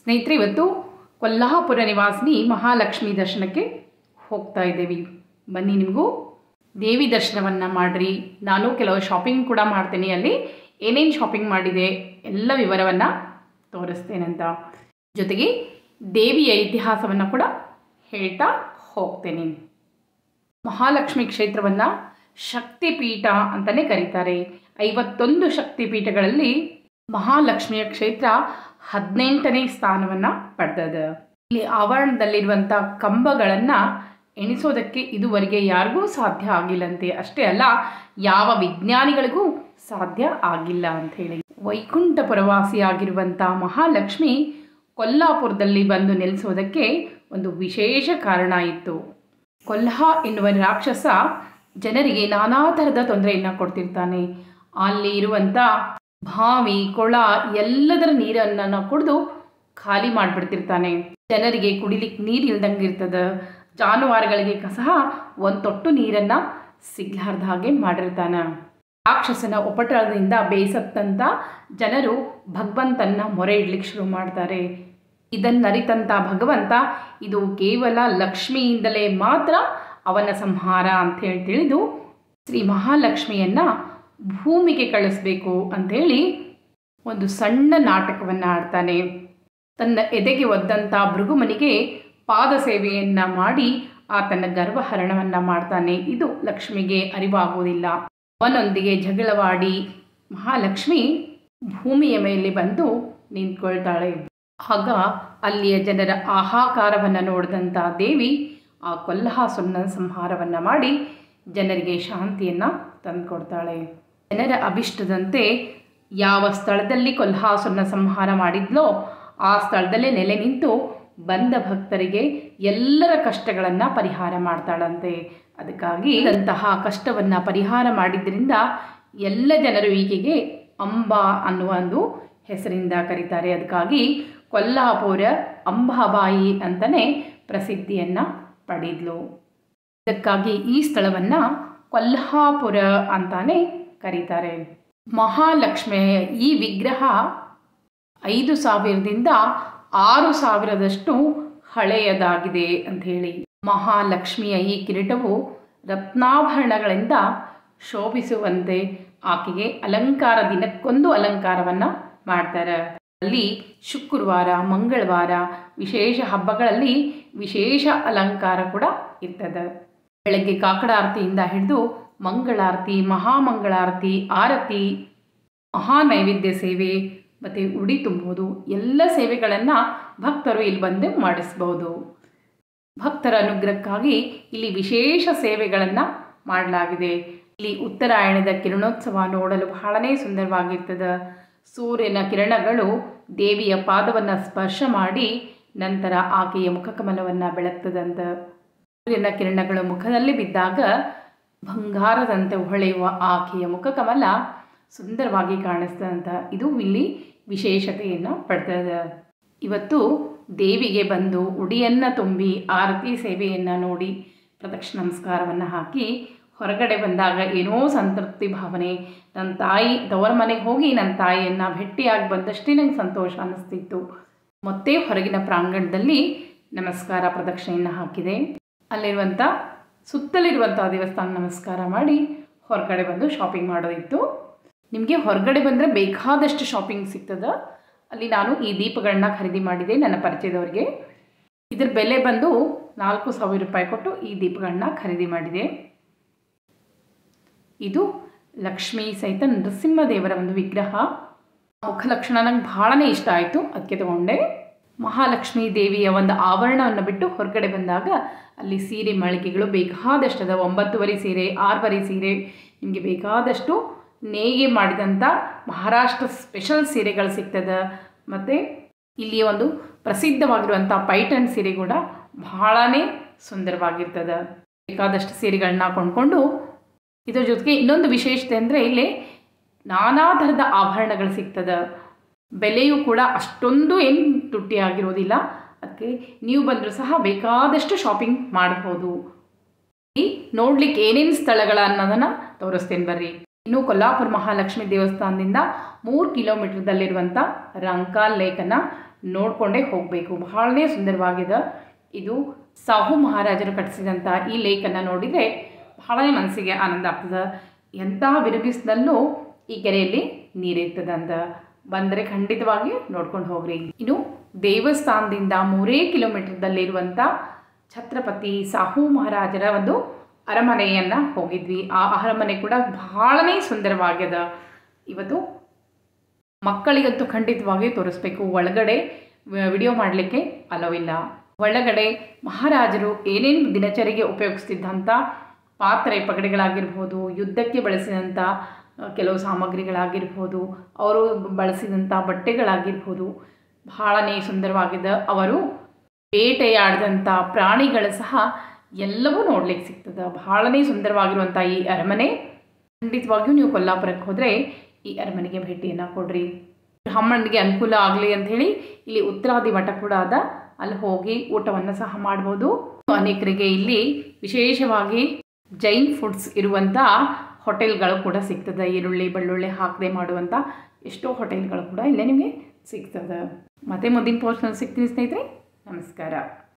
ಸ್ನೇಹಿತರೆ ಇವತ್ತು ಕೊಲ್ಹಾಪುರ ನಿವಾಸಿನಿ ಮಹಾಲಕ್ಷ್ಮಿ ದರ್ಶನಕ್ಕೆ ಹೋಗ್ತಾ ಇದ್ದೇವೆ ಬನ್ನಿ ನಿಮಗೂ ದೇವಿ ದರ್ಶನವನ್ನು ಮಾಡಿರಿ ನಾನು ಕೆಲವು ಶಾಪಿಂಗ್ ಕೂಡ ಮಾಡ್ತೇನೆ ಅಲ್ಲಿ ಏನೇನು ಶಾಪಿಂಗ್ ಮಾಡಿದೆ ಎಲ್ಲ ವಿವರವನ್ನು ತೋರಿಸ್ತೇನಂತ ಜೊತೆಗೆ ದೇವಿಯ ಇತಿಹಾಸವನ್ನು ಕೂಡ ಹೇಳ್ತಾ ಹೋಗ್ತೇನೆ ಮಹಾಲಕ್ಷ್ಮಿ ಕ್ಷೇತ್ರವನ್ನು ಶಕ್ತಿಪೀಠ ಅಂತಲೇ ಕರೀತಾರೆ ಐವತ್ತೊಂದು ಶಕ್ತಿಪೀಠಗಳಲ್ಲಿ ಮಹಾಲಕ್ಷ್ಮಿಯ ಕ್ಷೇತ್ರ ಹದಿನೆಂಟನೇ ಸ್ಥಾನವನ್ನು ಪಡೆದದ ಇಲ್ಲಿ ಆವರಣದಲ್ಲಿರುವಂಥ ಕಂಬಗಳನ್ನು ಎಣಿಸೋದಕ್ಕೆ ಇದುವರೆಗೆ ಯಾರಿಗೂ ಸಾಧ್ಯ ಆಗಿಲ್ಲಂತೆ ಅಷ್ಟೇ ಅಲ್ಲ ಯಾವ ವಿಜ್ಞಾನಿಗಳಿಗೂ ಸಾಧ್ಯ ಆಗಿಲ್ಲ ಅಂತ ಹೇಳಿ ವೈಕುಂಠ ಪರವಾಸಿಯಾಗಿರುವಂಥ ಮಹಾಲಕ್ಷ್ಮಿ ಕೊಲ್ಲಾಪುರದಲ್ಲಿ ಬಂದು ನೆಲೆಸೋದಕ್ಕೆ ಒಂದು ವಿಶೇಷ ಕಾರಣ ಇತ್ತು ಕೊಲ್ಹ ಎನ್ನುವ ರಾಕ್ಷಸ ಜನರಿಗೆ ನಾನಾ ಥರದ ತೊಂದರೆಯನ್ನು ಕೊಡ್ತಿರ್ತಾನೆ ಅಲ್ಲಿ ಇರುವಂಥ ಬಾವಿ ಕೊಳ ಎಲ್ಲದರ ನೀರನ್ನು ಕುಡಿದು ಖಾಲಿ ಮಾಡಿಬಿಡ್ತಿರ್ತಾನೆ ಜನರಿಗೆ ಕುಡಿಲಿಕ್ಕೆ ನೀರು ಇಲ್ದಂಗೆ ಇರ್ತದೆ ಜಾನುವಾರುಗಳಿಗೆ ಸಹ ಒಂದು ತೊಟ್ಟು ನೀರನ್ನು ಸಿಗ್ಲಾರ್ದ ಹಾಗೆ ಮಾಡಿರ್ತಾನೆ ರಾಕ್ಷಸನ ಒಪಟಳದಿಂದ ಬೇಸತ್ತಂತ ಜನರು ಭಗವಂತನ ಮೊರೆ ಇಡ್ಲಿಕ್ಕೆ ಶುರು ಮಾಡ್ತಾರೆ ಇದನ್ನರಿತಂತ ಭಗವಂತ ಇದು ಕೇವಲ ಲಕ್ಷ್ಮಿಯಿಂದಲೇ ಮಾತ್ರ ಅವನ ಸಂಹಾರ ಅಂತ ಹೇಳಿ ತಿಳಿದು ಶ್ರೀ ಮಹಾಲಕ್ಷ್ಮಿಯನ್ನ ಭೂಮಿಗೆ ಕಳಿಸ್ಬೇಕು ಅಂಥೇಳಿ ಒಂದು ಸಣ್ಣ ನಾಟಕವನ್ನು ಆಡ್ತಾನೆ ತನ್ನ ಎದೆಗೆ ಒದ್ದಂಥ ಭೃಗುಮನಿಗೆ ಪಾದ ಸೇವೆಯನ್ನು ಮಾಡಿ ಆತನ ಗರ್ವಹರಣವನ್ನು ಮಾಡ್ತಾನೆ ಇದು ಲಕ್ಷ್ಮಿಗೆ ಅರಿವಾಗುವುದಿಲ್ಲ ಅವನೊಂದಿಗೆ ಜಗಳವಾಡಿ ಮಹಾಲಕ್ಷ್ಮಿ ಭೂಮಿಯ ಮೇಲೆ ಬಂದು ನಿಂತ್ಕೊಳ್ತಾಳೆ ಆಗ ಅಲ್ಲಿಯ ಜನರ ಆಹಾಕಾರವನ್ನು ನೋಡಿದಂಥ ದೇವಿ ಆ ಕೊಲ್ಹಾಸುರನ ಸಂಹಾರವನ್ನು ಮಾಡಿ ಜನರಿಗೆ ಶಾಂತಿಯನ್ನು ತಂದುಕೊಡ್ತಾಳೆ ಜನರ ಅಭಿಷ್ಟದಂತೆ ಯಾವ ಸ್ಥಳದಲ್ಲಿ ಕೊಲ್ಹಾಸುರನ ಸಂಹಾರ ಮಾಡಿದ್ಲೋ ಆ ಸ್ಥಳದಲ್ಲೇ ನೆಲೆ ನಿಂತು ಬಂದ ಭಕ್ತರಿಗೆ ಎಲ್ಲರ ಕಷ್ಟಗಳನ್ನು ಪರಿಹಾರ ಮಾಡ್ತಾಳಂತೆ ಅದಕ್ಕಾಗಿ ಅಂತಹ ಕಷ್ಟವನ್ನು ಪರಿಹಾರ ಮಾಡಿದ್ರಿಂದ ಎಲ್ಲ ಜನರು ಈಕೆಗೆ ಅಂಬಾ ಅನ್ನುವ ಒಂದು ಹೆಸರಿಂದ ಕರೀತಾರೆ ಅದಕ್ಕಾಗಿ ಕೊಲ್ಲಾಪುರ ಅಂಬಾಬಾಯಿ ಅಂತಲೇ ಪ್ರಸಿದ್ಧಿಯನ್ನು ಪಡೆದ್ಲು ಇದಕ್ಕಾಗಿ ಈ ಸ್ಥಳವನ್ನು ಕೊಲ್ಹಾಪುರ ಅಂತಾನೆ ಕರೀತಾರೆ ಮಹಾಲಕ್ಷ್ಮಿಯ ಈ ವಿಗ್ರಹ ಐದು ಸಾವಿರದಿಂದ ಆರು ಸಾವಿರದಷ್ಟು ಹಳೆಯದಾಗಿದೆ ಅಂತ ಹೇಳಿ ಮಹಾಲಕ್ಷ್ಮಿಯ ಈ ಕಿರೀಟವು ರತ್ನಾಭರಣಗಳಿಂದ ಶೋಭಿಸುವಂತೆ ಆಕೆಗೆ ಅಲಂಕಾರ ದಿನಕ್ಕೊಂದು ಅಲಂಕಾರವನ್ನು ಮಾಡ್ತಾರೆ ಅಲ್ಲಿ ಶುಕ್ರವಾರ ಮಂಗಳವಾರ ವಿಶೇಷ ಹಬ್ಬಗಳಲ್ಲಿ ವಿಶೇಷ ಅಲಂಕಾರ ಕೂಡ ಇರ್ತದೆ ಬೆಳಗ್ಗೆ ಕಾಕಡಾರತಿಯಿಂದ ಹಿಡಿದು ಮಂಗಳಾರತಿ ಮಹಾಮಂಗಳಾರತಿ ಆರತಿ ಮಹಾ ನೈವೇದ್ಯ ಸೇವೆ ಮತ್ತು ಉಡಿ ತುಂಬೋದು ಎಲ್ಲ ಸೇವೆಗಳನ್ನು ಭಕ್ತರು ಇಲ್ಲಿ ಬಂದು ಮಾಡಿಸ್ಬೋದು ಭಕ್ತರ ಅನುಗ್ರಹಕ್ಕಾಗಿ ಇಲ್ಲಿ ವಿಶೇಷ ಸೇವೆಗಳನ್ನು ಮಾಡಲಾಗಿದೆ ಇಲ್ಲಿ ಉತ್ತರಾಯಣದ ಕಿರಣೋತ್ಸವ ನೋಡಲು ಬಹಳನೇ ಸುಂದರವಾಗಿರ್ತದೆ ಸೂರ್ಯನ ಕಿರಣಗಳು ದೇವಿಯ ಪಾದವನ್ನು ಸ್ಪರ್ಶ ಮಾಡಿ ನಂತರ ಆಕೆಯ ಮುಖಕಮಲವನ್ನು ಬೆಳಗ್ತದಂತ ಸೂರ್ಯನ ಕಿರಣಗಳು ಮುಖದಲ್ಲಿ ಬಿದ್ದಾಗ ಬಂಗಾರದಂತೆ ಹೊಳೆಯುವ ಆಕೆಯ ಮುಖಕಮಲ ಸುಂದರವಾಗಿ ಕಾಣಿಸ್ತದಂತ ಇದು ಇಲ್ಲಿ ವಿಶೇಷತೆಯನ್ನು ಪಡ್ತದೆ ಇವತ್ತು ದೇವಿಗೆ ಬಂದು ಉಡಿಯನ್ನು ತುಂಬಿ ಆರತಿ ಸೇವೆಯನ್ನು ನೋಡಿ ಪ್ರದಕ್ಷ ನಮಸ್ಕಾರವನ್ನು ಹಾಕಿ ಹೊರಗಡೆ ಬಂದಾಗ ಏನೋ ಸಂತೃಪ್ತಿ ಭಾವನೆ ನನ್ನ ತಾಯಿ ತವರ ಮನೆಗೆ ಹೋಗಿ ನನ್ನ ತಾಯಿಯನ್ನು ಭೇಟಿಯಾಗಿ ಬಂದಷ್ಟೇ ನಂಗೆ ಸಂತೋಷ ಅನ್ನಿಸ್ತಿತ್ತು ಮತ್ತೆ ಹೊರಗಿನ ಪ್ರಾಂಗಣದಲ್ಲಿ ನಮಸ್ಕಾರ ಪ್ರದಕ್ಷಿಣೆಯನ್ನು ಹಾಕಿದೆ ಅಲ್ಲಿರುವಂಥ ಸುತ್ತಲಿರುವಂಥ ದೇವಸ್ಥಾನ ನಮಸ್ಕಾರ ಮಾಡಿ ಹೊರಗಡೆ ಬಂದು ಶಾಪಿಂಗ್ ಮಾಡೋದಿತ್ತು ನಿಮಗೆ ಹೊರಗಡೆ ಬಂದರೆ ಬೇಕಾದಷ್ಟು ಶಾಪಿಂಗ್ ಸಿಗ್ತದೆ ಅಲ್ಲಿ ನಾನು ಈ ದೀಪಗಳನ್ನ ಖರೀದಿ ಮಾಡಿದೆ ನನ್ನ ಪರಿಚಯದವರಿಗೆ ಇದ್ರ ಬೆಲೆ ಬಂದು ನಾಲ್ಕು ಸಾವಿರ ರೂಪಾಯಿ ಕೊಟ್ಟು ಈ ದೀಪಗಳನ್ನ ಖರೀದಿ ಮಾಡಿದೆ ಇದು ಲಕ್ಷ್ಮೀ ಸಹಿತ ನರಸಿಂಹದೇವರ ಒಂದು ವಿಗ್ರಹ ಮುಖಲಕ್ಷಣ ನಂಗೆ ಭಾಳನೇ ಇಷ್ಟ ಆಯಿತು ಅದಕ್ಕೆ ತಗೊಂಡೆ ಮಹಾಲಕ್ಷ್ಮೀ ದೇವಿಯ ಒಂದು ಆವರಣವನ್ನು ಬಿಟ್ಟು ಹೊರಗಡೆ ಬಂದಾಗ ಅಲ್ಲಿ ಸೀರೆ ಮಳಿಗೆಗಳು ಬೇಕಾದಷ್ಟು ಅದ ಒಂಬತ್ತುವರೆ ಸೀರೆ ಆರುವರೆ ಸೀರೆ ನಿಮಗೆ ಬೇಕಾದಷ್ಟು ನೇಯ್ಗೆ ಮಾಡಿದಂಥ ಮಹಾರಾಷ್ಟ್ರ ಸ್ಪೆಷಲ್ ಸೀರೆಗಳು ಸಿಗ್ತದೆ ಮತ್ತು ಇಲ್ಲಿ ಒಂದು ಪ್ರಸಿದ್ಧವಾಗಿರುವಂಥ ಪೈಟನ್ ಸೀರೆ ಕೂಡ ಬಹಳನೇ ಸುಂದರವಾಗಿರ್ತದೆ ಬೇಕಾದಷ್ಟು ಸೀರೆಗಳನ್ನ ಕೊಂಡ್ಕೊಂಡು ಇದ್ರ ಜೊತೆಗೆ ಇನ್ನೊಂದು ವಿಶೇಷತೆ ಅಂದರೆ ಇಲ್ಲಿ ನಾನಾ ಥರದ ಆಭರಣಗಳು ಸಿಗ್ತದೆ ಬೆಲೆಯೂ ಕೂಡ ಅಷ್ಟೊಂದು ಏನು ತುಟ್ಟಿ ಆಗಿರೋದಿಲ್ಲ ಅದಕ್ಕೆ ನೀವು ಬಂದರೂ ಸಹ ಬೇಕಾದಷ್ಟು ಶಾಪಿಂಗ್ ಮಾಡ್ಬೋದು ಈ ನೋಡ್ಲಿಕ್ಕೆ ಏನೇನು ಸ್ಥಳಗಳ ಅನ್ನೋದನ್ನು ತೋರಿಸ್ತೇನೆ ಬರ್ರಿ ಇನ್ನು ಕೊಲ್ಲಾಪುರ ಮಹಾಲಕ್ಷ್ಮಿ ದೇವಸ್ಥಾನದಿಂದ ಮೂರು ಕಿಲೋಮೀಟರ್ದಲ್ಲಿರುವಂಥ ರಂಕಾಲ್ ಲೇಕನ್ನು ನೋಡಿಕೊಂಡೇ ಹೋಗಬೇಕು ಬಹಳನೇ ಸುಂದರವಾಗಿದೆ ಇದು ಸಾಹು ಮಹಾರಾಜರು ಕಟ್ಟಿಸಿದಂಥ ಈ ಲೇಕನ್ನು ನೋಡಿದರೆ ಬಹಳನೇ ಮನಸ್ಸಿಗೆ ಆನಂದ ಆಗ್ತದೆ ಎಂತಹ ಬಿರುಬಿಸಿನಲ್ಲೂ ಈ ಕೆರೆಯಲ್ಲಿ ನೀರಿರ್ತದೆ ಅಂತ ಬಂದರೆ ಖಂಡಿತವಾಗಿ ನೋಡ್ಕೊಂಡು ಹೋಗ್ರಿ ಇನ್ನು ದೇವಸ್ಥಾನದಿಂದ ಮೂರೇ ಕಿಲೋಮೀಟರ್ದಲ್ಲಿರುವಂಥ ಛತ್ರಪತಿ ಸಾಹು ಮಹಾರಾಜರ ಒಂದು ಅರಮನೆಯನ್ನು ಹೋಗಿದ್ವಿ ಆ ಅರಮನೆ ಕೂಡ ಬಹಳನೇ ಸುಂದರವಾಗ್ಯದ ಇವತ್ತು ಮಕ್ಕಳಿಗಂತೂ ಖಂಡಿತವಾಗಿ ತೋರಿಸ್ಬೇಕು ಒಳಗಡೆ ವಿಡಿಯೋ ಮಾಡಲಿಕ್ಕೆ ಅಲವಿಲ್ಲ ಒಳಗಡೆ ಮಹಾರಾಜರು ಏನೇನು ದಿನಚರಿಗೆ ಉಪಯೋಗಿಸ್ತಿದ್ದಂಥ ಪಾತ್ರೆ ಪಗಡೆಗಳಾಗಿರ್ಬೋದು ಯುದ್ಧಕ್ಕೆ ಬಳಸಿದಂಥ ಕೆಲವು ಸಾಮಗ್ರಿಗಳಾಗಿರ್ಬೋದು ಅವರು ಬಳಸಿದಂಥ ಬಟ್ಟೆಗಳಾಗಿರ್ಬೋದು ಬಹಳನೇ ಸುಂದರವಾಗಿದೆ ಅವರು ಬೇಟೆಯಾಡಿದಂಥ ಪ್ರಾಣಿಗಳು ಸಹ ಎಲ್ಲವೂ ನೋಡ್ಲಿಕ್ಕೆ ಸಿಗ್ತದೆ ಬಹಳನೇ ಸುಂದರವಾಗಿರುವಂಥ ಈ ಅರಮನೆ ಖಂಡಿತವಾಗಿಯೂ ನೀವು ಕೊಲ್ಲಾಪುರಕ್ಕೆ ಹೋದರೆ ಈ ಅರಮನೆಗೆ ಭೇಟಿಯನ್ನು ಕೊಡ್ರಿ ಬ್ರಾಹ್ಮಣನಿಗೆ ಅನುಕೂಲ ಆಗಲಿ ಅಂಥೇಳಿ ಇಲ್ಲಿ ಉತ್ತರಾದಿ ಮಠ ಕೂಡ ಅದ ಅಲ್ಲಿ ಹೋಗಿ ಊಟವನ್ನು ಸಹ ಮಾಡ್ಬೋದು ಅನೇಕರಿಗೆ ಇಲ್ಲಿ ವಿಶೇಷವಾಗಿ ಜೈನ್ ಫುಡ್ಸ್ ಇರುವಂಥ ಹೋಟೆಲ್ಗಳು ಕೂಡ ಸಿಗ್ತದೆ ಈರುಳ್ಳಿ ಬೆಳ್ಳುಳ್ಳಿ ಹಾಕದೆ ಮಾಡುವಂಥ ಎಷ್ಟೋ ಹೋಟೆಲ್ಗಳು ಕೂಡ ಇಲ್ಲೇ ನಿಮಗೆ ಸಿಗ್ತದೆ ಮತ್ತೆ ಮುಂದಿನ ಪೋಸ್ಟ್ನಲ್ಲಿ ಸಿಗ್ತೀನಿ ಸ್ನೇಹಿತರೆ ನಮಸ್ಕಾರ